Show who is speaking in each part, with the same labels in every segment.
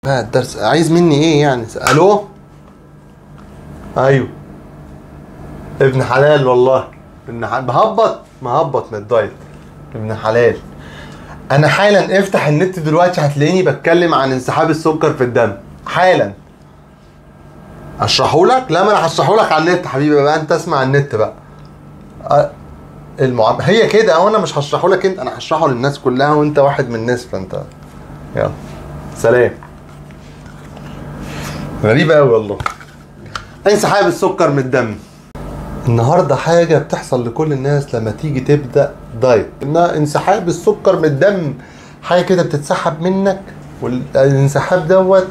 Speaker 1: بقى الدرس عايز مني ايه يعني الو ايوه ابن حلال والله ابن حلال مهبط مهبط من الدايت ابن حلال انا حالا افتح النت دلوقتي هتلاقيني بتكلم عن انسحاب السكر في الدم حالا اشرحه لك لا ما انا هشرحه لك على النت حبيبي بقى انت اسمع النت بقى أه، المعام... هي كده او انا مش هشرحه لك انت انا هشرحه للناس كلها وانت واحد من الناس فانت يلا سلام غريبة قوي والله انسحاب السكر من الدم النهارده حاجة بتحصل لكل الناس لما تيجي تبدأ دايت ان انسحاب السكر من الدم حاجة كده بتتسحب منك والانسحاب دوت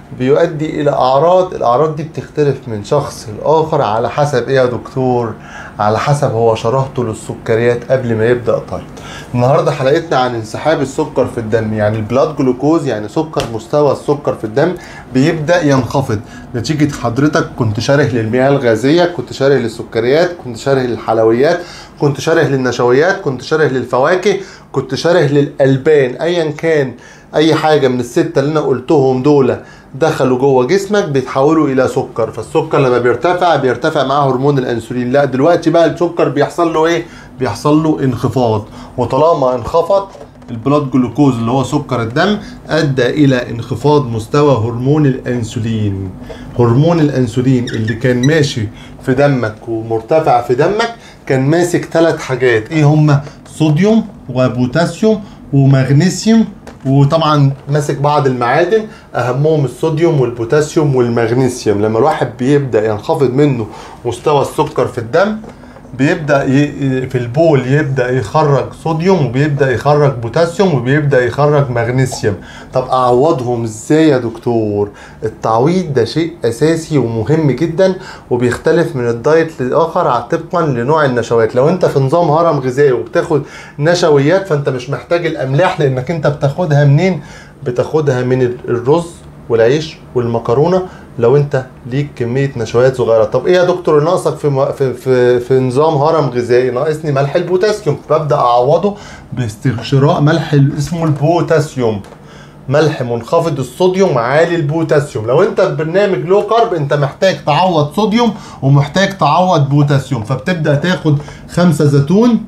Speaker 1: بيؤدي الى اعراض الاعراض دي بتختلف من شخص لاخر على حسب ايه يا دكتور على حسب هو شرهته للسكريات قبل ما يبدا دايت النهارده حلقتنا عن انسحاب السكر في الدم يعني البلاد جلوكوز يعني سكر مستوى السكر في الدم بيبدا ينخفض نتيجه حضرتك كنت شاره للمياه الغازيه كنت شاره للسكريات كنت شاره للحلويات كنت شاره للنشويات كنت شاره للفواكه كنت شاره للالبان ايا كان اي حاجه من السته اللي انا قلتهم دول دخلوا جوه جسمك بيتحولوا الى سكر فالسكر لما بيرتفع بيرتفع معاه هرمون الانسولين لا دلوقتي بقى السكر بيحصل له ايه بيحصل له انخفاض وطالما انخفض البلاد جلوكوز اللي هو سكر الدم ادى الى انخفاض مستوى هرمون الانسولين هرمون الانسولين اللي كان ماشي في دمك ومرتفع في دمك كان ماسك ثلاث حاجات ايه هما صوديوم وبوتاسيوم ومغنيسيوم وطبعا ماسك بعض المعادن اهمهم الصوديوم والبوتاسيوم والمغنيسيوم لما الواحد بيبدا ينخفض منه مستوى السكر في الدم بيبدا ي... في البول يبدا يخرج صوديوم وبيبدا يخرج بوتاسيوم وبيبدا يخرج مغنيسيوم طب اعوضهم ازاي يا دكتور التعويض ده شيء اساسي ومهم جدا وبيختلف من الدايت للاخر طبقا لنوع النشويات لو انت في نظام هرم غذائي وبتاخد نشويات فانت مش محتاج الاملاح لانك انت بتاخدها منين بتاخدها من الرز والعيش والمكرونه لو انت ليك كميه نشويات صغيره طب ايه يا دكتور ناقصك في, م... في في في نظام هرم غذائي ناقصني ملح البوتاسيوم ببدا اعوضه باستشراء ملح اسمه البوتاسيوم ملح منخفض الصوديوم عالي البوتاسيوم لو انت في برنامج لو كارب انت محتاج تعوض صوديوم ومحتاج تعوض بوتاسيوم فبتبدا تاخد خمسة زيتون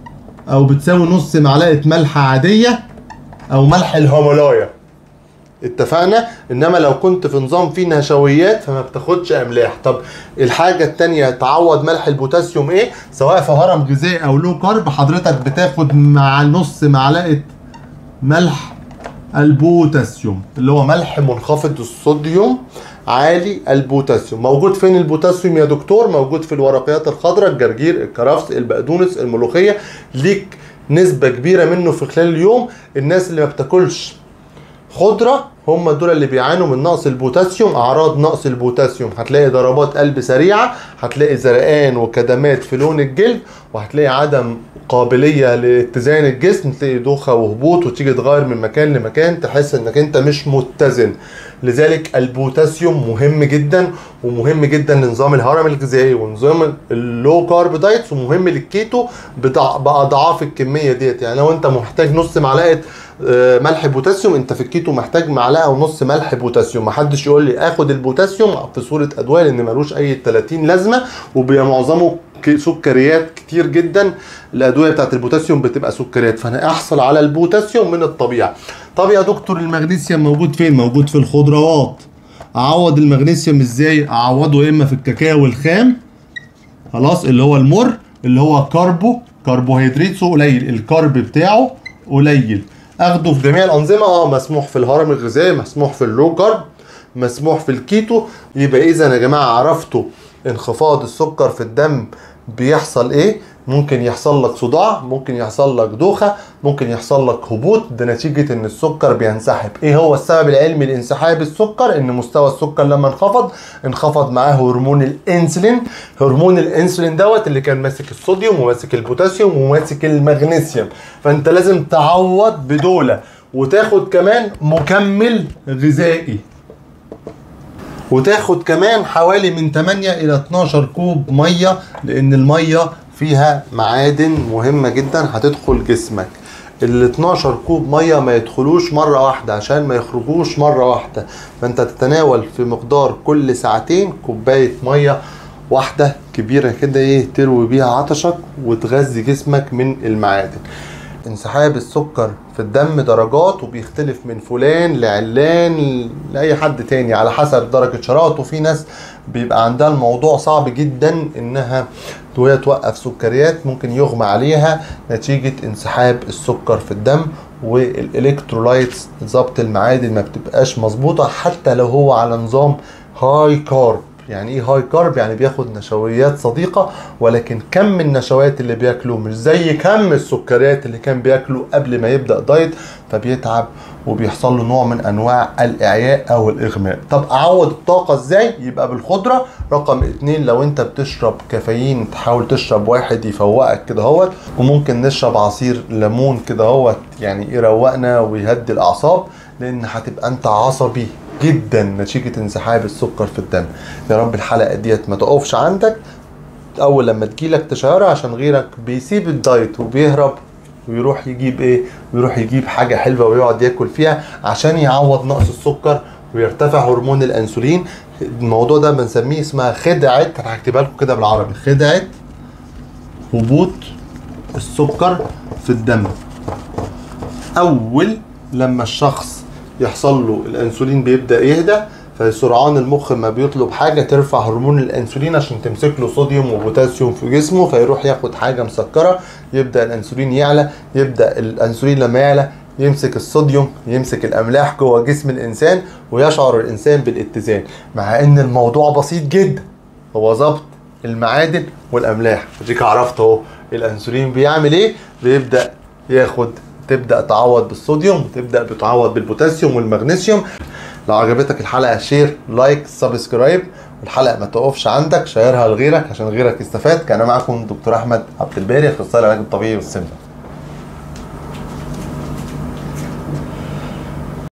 Speaker 1: او بتساوي نص معلقه ملح عاديه او ملح الهيمالايا اتفقنا انما لو كنت في نظام فيه نشويات فما بتاخدش املاح طب الحاجه التانية تعوض ملح البوتاسيوم ايه سواء في هرم غذائي او لو كارب حضرتك بتاخد مع نص معلقه ملح البوتاسيوم اللي هو ملح منخفض الصوديوم عالي البوتاسيوم موجود فين البوتاسيوم يا دكتور موجود في الورقيات الخضراء الجرجير الكرفس البقدونس الملوخيه ليك نسبه كبيره منه في خلال اليوم الناس اللي ما بتاكلش خضرة هم دول اللي بيعانوا من نقص البوتاسيوم اعراض نقص البوتاسيوم هتلاقي ضربات قلب سريعه هتلاقي زرقان وكدمات في لون الجلد وهتلاقي عدم قابليه لاتزان الجسم تلاقي دوخه وهبوط وتيجي تغير من مكان لمكان تحس انك انت مش متزن لذلك البوتاسيوم مهم جدا ومهم جدا لنظام الهرم الغذائي ونظام اللو كارب دايتس ومهم للكيتو باضعاف الكميه ديت يعني لو انت محتاج نص معلقه ملح بوتاسيوم انت في الكيتو محتاج معلقه ونص ملح بوتاسيوم محدش يقول لي اخد البوتاسيوم في صوره ادويه لان ملوش اي 30 لازمه وبيبقى معظمه سكريات كتير جدا الادويه بتاعت البوتاسيوم بتبقى سكريات فانا احصل على البوتاسيوم من الطبيعه طب يا دكتور المغنيسيوم موجود فين موجود في الخضروات اعوض المغنيسيوم ازاي اعوضه اما في الكاكاو الخام خلاص اللي هو المر اللي هو كاربو كربوهيدرات قليل الكارب بتاعه قليل اخده في جميع الانظمه اه مسموح في الهرم الغذائي مسموح في اللو كارب مسموح في الكيتو يبقى اذا يا جماعه عرفتوا انخفاض السكر في الدم بيحصل ايه ممكن يحصل لك صداع ممكن يحصل لك دوخه ممكن يحصل لك هبوط ده نتيجه ان السكر بينسحب ايه هو السبب العلمي لانسحاب السكر ان مستوى السكر لما انخفض انخفض معاه هرمون الانسولين هرمون الانسولين دوت اللي كان ماسك الصوديوم وماسك البوتاسيوم وماسك المغنيسيوم فانت لازم تعوض بدوله وتاخد كمان مكمل غذائي وتاخد كمان حوالي من 8 الى 12 كوب ميه لان الميه فيها معادن مهمه جدا هتدخل جسمك ال 12 كوب ميه ما يدخلوش مره واحده عشان ما يخرجوش مره واحده فانت تتناول في مقدار كل ساعتين كوبايه ميه واحده كبيره كده ايه تروي بيها عطشك وتغذي جسمك من المعادن انسحاب السكر في الدم درجات وبيختلف من فلان لعلان لاي حد تاني على حسب درجه شراهته في ناس بيبقى عندها الموضوع صعب جدا انها وهي توقف سكريات ممكن يغمى عليها نتيجه انسحاب السكر في الدم والالكترولايتس ضبط المعادن ما بتبقاش مظبوطه حتى لو هو على نظام هاي كارب يعني ايه هاي كارب يعني بياخد نشويات صديقة ولكن كم النشويات اللي بياكله مش زي كم السكريات اللي كان بياكله قبل ما يبدأ دايت فبيتعب وبيحصل له نوع من انواع الاعياء او الاغماء طب اعوض الطاقة ازاي يبقى بالخضرة رقم اتنين لو انت بتشرب كافيين تحاول تشرب واحد يفوقك كده هوت وممكن نشرب عصير ليمون كده هوت يعني يروقنا ويهدي الاعصاب لان هتبقى انت عصبي جدا نتيجة انسحاب السكر في الدم يا رب الحلقة ديت ما تقفش عندك اول لما تجيلك تشيرها عشان غيرك بيسيب الدايت وبيهرب ويروح يجيب ايه ويروح يجيب حاجة حلوة ويقعد ياكل فيها عشان يعوض نقص السكر ويرتفع هرمون الانسولين الموضوع ده بنسميه اسمها خدعة انا هكتبها لكم كده بالعربي خدعة هبوط السكر في الدم اول لما الشخص يحصل له الانسولين بيبدا يهدى فسرعان المخ ما بيطلب حاجه ترفع هرمون الانسولين عشان تمسك له صوديوم وبوتاسيوم في جسمه فيروح ياخد حاجه مسكره يبدا الانسولين يعلى يبدا الانسولين لما يعلى يمسك الصوديوم يمسك الاملاح جوه جسم الانسان ويشعر الانسان بالاتزان مع ان الموضوع بسيط جدا هو ضبط المعادن والاملاح اديك عرفت اهو الانسولين بيعمل ايه بيبدا ياخد تبدا تعوض بالصوديوم تبدا بتعوض بالبوتاسيوم والمغنيسيوم لو عجبتك الحلقه شير لايك سبسكرايب الحلقه ما تقفش عندك شيرها لغيرك عشان غيرك يستفاد كان معاكم دكتور احمد عبد الباري اخصائي العلاج الطبيعي والسمنه